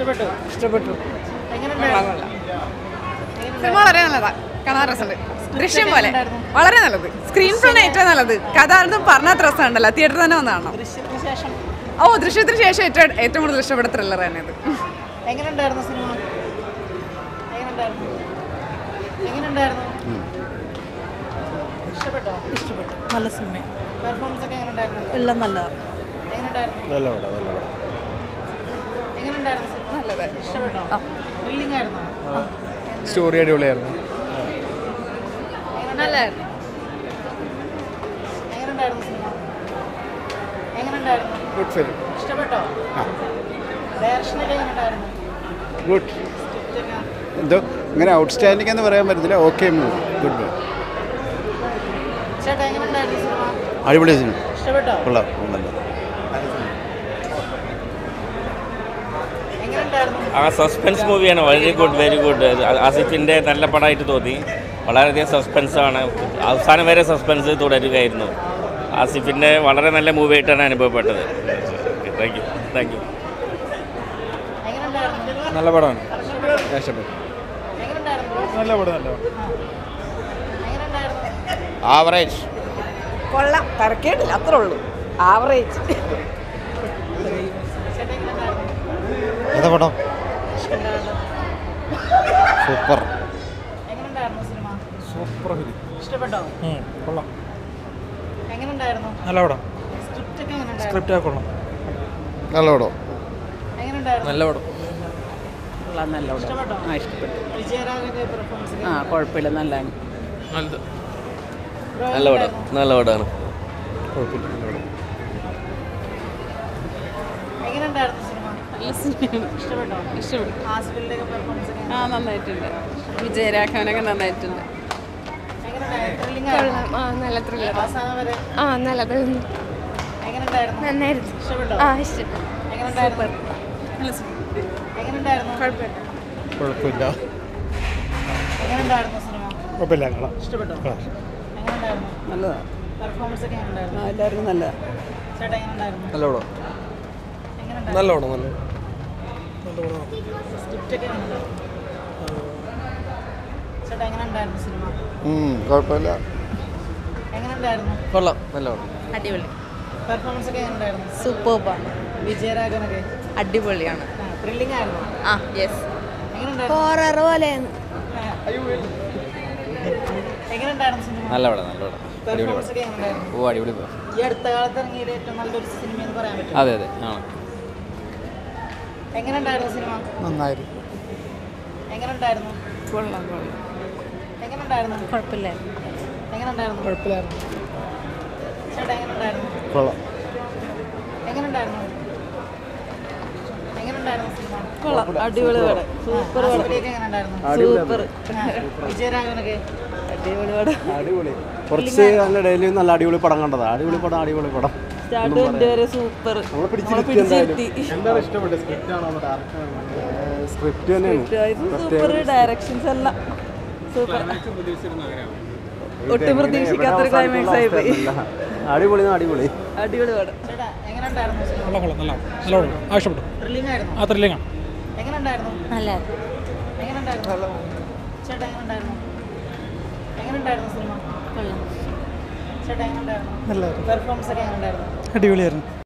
ഇഷ്ടപ്പെട്ടു ഇഷ്ടപ്പെട്ടു എങ്ങനെയുണ്ടായിരുന്നു സിനിമ വളരെ നല്ലതാ കാണാൻ രസമുണ്ട് ദൃശ്യം പോലെ വളരെ നല്ലത് സ്ക്രീൻ പ്ലേ ഏറ്റവും നല്ലത് കഥ ഒന്നും പറഞ്ഞാൽ രസമുണ്ടല്ലോ തിയേറ്ററിൽ തന്നെ വന്ന് കാണണം ദൃശ്യത്തിന് ശേഷം ഓ ദൃശ്യത്തിന് ശേഷം ഏറ്റവും ഏറ്റവും കൂടുതൽ ഇഷ്ടപ്പെട്ട ത്രില്ലർ തന്നെ ഇത് എങ്ങനെയുണ്ടായിരുന്നു സിനിമ എങ്ങനെയുണ്ടായിരുന്നു എങ്ങനെയുണ്ടായിരുന്നു ഇഷ്ടപ്പെട്ടോ ഇഷ്ടപ്പെട്ടു നല്ല സിനിമ പെർഫോമൻസ് ഒക്കെ എങ്ങനെയുണ്ടായിരുന്നു എല്ലാം നല്ലതാണ് എങ്ങനെയുണ്ടായിരുന്നു നല്ല പടം നല്ല പടം എങ്ങനെയുണ്ടായിരുന്നു സിനിമ നല്ലത് ഇഷ്ടപ്പെട്ടോ ത്രില്ലിംഗ് ആയിരുന്നോ സ്റ്റോറി അടിപൊളിയായിരുന്നു നല്ലതായിരുന്നു എങ്ങനെയുണ്ടായിരുന്നു സിനിമ എങ്ങനെയുണ്ടായിരുന്നു ഗുഡ് ഫിലിം ഇഷ്ടപ്പെട്ടോ ഡയറക്ഷനൊക്കെ എങ്ങനെയുണ്ടായിരുന്നു ഗുഡ് എന്തോ ഇങ്ങനെ ഔട്ട്സ്റ്റാൻഡിംഗ് എന്ന് പറയാൻ പറ്റത്തില്ല ഓക്കെ ഗുഡ് ചേട്ടാ എങ്ങനെയുണ്ടായിരുന്നു സിനിമ അടിപൊളി സിനിമ ഇഷ്ടപ്പെട്ടോ കൊള്ളാം നല്ല എങ്ങനെയുണ്ടായിരുന്നു ആ സസ്പെൻസ് മൂവിയാണ് വെരി ഗുഡ് വെരി ഗുഡ് ആസിഫിൻ്റെ നല്ല പടമായിട്ട് തോന്നി വളരെയധികം സസ്പെൻസാണ് അവസാനം വരെ സസ്പെൻസ് തുടരുകയായിരുന്നു ആസിഫിൻ്റെ വളരെ നല്ല മൂവി ആയിട്ടാണ് അനുഭവപ്പെട്ടത് താങ്ക് യു താങ്ക് യു എങ്ങനെയുണ്ടായിരുന്നു നല്ല പടമാണ് ഇഷ്ടപ്പെട്ടു എങ്ങനെയുണ്ടായിരുന്നു നല്ല പടം നല്ല പടം എങ്ങനെയുണ്ടായിരുന്നു ആവറേജ് കൊള്ളാം തിരക്കേടില്ല അത്രേ ഉള്ളൂ ആവറേജ് ചേട്ടാ എങ്ങനെയുണ്ടായിരുന്നു ഏതാ പടം ഇഷ്ടപ്പെട്ടായിരുന്നു സൂപ്പർ എങ്ങനെയുണ്ടായിരുന്നു സിനിമ സൂപ്പർ ഫിലിം ഇഷ്ടപ്പെട്ടോ കൊള്ളാം എങ്ങനെയുണ്ടായിരുന്നു നല്ല പടം സ്ക്രിപ്റ്റ് ഒക്കെ എങ്ങനെയുണ്ടായിരുന്നു സ്ക്രിപ്റ്റ് കൊള്ളാം നല്ല പടം എങ്ങനെയുണ്ടായിരുന്നു നല്ല പടം കൊള്ളാം നല്ല പടം. ഇഷ്ടപ്പെട്ടോ ആ ഇഷ്ടപ്പെട്ടു വിജയരാഘവന്റെ പെർഫോമൻസ് ആ കുഴപ്പമില്ല നല്ലതാണ് നല്ല പടം നല്ല പടമാണ് കുഴപ്പമില്ല നല്ല പടം എങ്ങനെയുണ്ടായിരുന്നു സിനിമ നല്ല സിനിമയാണ് ഇഷ്ടപ്പെട്ടോ ഇഷ്ടപ്പെട്ടു ആസിഫിന്റെ ഒക്കെ പെർഫോമൻസ് ഒക്കെ ആ നന്നായിട്ടുണ്ട് വിജയരാഘവനൊക്കെ നന്നായിട്ടുണ്ട് എങ്ങനെയുണ്ടായിരുന്നു ത്രില്ലിംഗ് ആയിരുന്നു ആ നല്ല ത്രില്ലർ അവസാനം വരെ ആ നല്ലത് എങ്ങനെയുണ്ടായിരുന്നു നന്നായിരുന്നു ഇഷ്ടപ്പെട്ടോ ആ ഇഷ്ടം എങ്ങനെയുണ്ടായിരുന്നു നല്ല സിനിമ എങ്ങനെയുണ്ടായിരുന്നു കുഴപ്പമില്ല എങ്ങനെയുണ്ടായിരുന്നു സിനിമ കുഴപ്പമില്ല കാണാം ഇഷ്ടപ്പെട്ടോ എങ്ങനെയുണ്ടായിരുന്നു നല്ലതാണ് പെർഫോമൻസ് ഒക്കെ എങ്ങനെയുണ്ടായിരുന്നു ആ എല്ലാവർക്കും നല്ലതാണ് ചേട്ടാ എങ്ങനെയുണ്ടായിരുന്നു നല്ല പടം എങ്ങനെയുണ്ടായിരുന്നു നല്ല പടം നല്ല സ്ക്രിപ്റ്റ് ഒക്കെ എങ്ങനെയുണ്ടായിരുന്നു ചേട്ടാ എങ്ങനെയുണ്ടായിരുന്നു സിനിമ കുഴപ്പമില്ല എങ്ങനെയുണ്ടായിരുന്നു കൊള്ളാം നല്ല പടം അടിപൊളി പെർഫോമൻസ് ഒക്കെ എങ്ങനെയുണ്ടായിരുന്നു സൂപ്പർബാണ് വിജയരാഘവനൊക്കെ അടിപൊളിയാണ് ത്രില്ലിംഗ് ആയിരുന്നു ആ യെസ് എങ്ങനെയുണ്ടായിരുന്നു ഹോറർ പോലെയാണ് എങ്ങനെയുണ്ടായിരുന്നു സിനിമ നല്ല പടം നല്ല പടം പെർഫോമൻസ് ഒക്കെ എങ്ങനെയുണ്ടായിരുന്നു ഓ അടിപൊളി ഈ അടുത്ത കാലത്ത് ഇറങ്ങിയ ഏറ്റവും നല്ലൊരു സിനിമ എന്ന് പറയാൻ പറ്റും അതെ അതെ ആണ് എങ്ങനെയുണ്ടായിരുന്നു സിനിമ നന്നായിരുന്നു എങ്ങനെയുണ്ടായിരുന്നു കൊള്ളാം കൊള്ളാം എങ്ങനെയുണ്ടായിരുന്നു കുഴപ്പമില്ല എങ്ങനെയുണ്ടായിരുന്നു കുഴപ്പമില്ലായിരുന്നു ചേട്ടാ എങ്ങനെയുണ്ടായിരുന്നു കൊള്ളാം എങ്ങനെയുണ്ടായിരുന്നു എങ്ങനെയുണ്ടായിരുന്നു സിനിമ കൊള്ളാം അടിപൊളി പടം സൂപ്പർ പടം ആസിഫലിയൊക്കെ എങ്ങനെയുണ്ടായിരുന്നു സൂപ്പർ വിജയരാഘവനൊക്കെ അടിപൊളി പടം അടിപൊളി കുറച്ച് നല്ല ഡെയിലി നല്ല അടിപൊളി പടം കണ്ടതാ അടിപൊളി പടം അടിപൊളി പടം സ്റ്റാർട്ട് എൻ്റെ വരെ സൂപ്പർ നമ്മളെ പിടിച്ചിരുത്തി എന്താണ് ഇഷ്ടപ്പെട്ടത് സ്ക്രിപ്റ്റ് ആണോ സ്ക്രിപ്റ്റ് തന്നെയാണ് സൂപ്പർ ഡയറക്ഷൻസ് എല്ലാം സൂപ്പർ ഒട്ടും പ്രതീക്ഷിക്കാത്തൊരു ക്ലൈമാക്സ് ആയി പോയി അടിപൊളി അടിപൊളി അടിപൊളി പടം ചേട്ടാ എങ്ങനെയുണ്ടായിരുന്നു സിനിമ കൊള്ളാം കൊള്ളാം നല്ല നല്ല പടം ആവശ്യപ്പെട്ടു ത്രില്ലിംഗ് ആയിരുന്നു ആ ത്രില്ലിംഗാണ് എങ്ങനെയുണ്ടായിരുന്നു നല്ല എങ്ങനെയുണ്ടായിരുന്നു ചേട്ടാ എങ്ങനെയുണ്ടായിരുന്നു എങ്ങനെയുണ്ടായിരുന്നു സിനിമ ചേട്ടാ എങ്ങനെയുണ്ടായിരുന്നു പെർഫോമൻസ് ഒക്കെ എങ്ങനെയുണ്ടായിരുന്നു അടിപൊളിയായിരുന്നു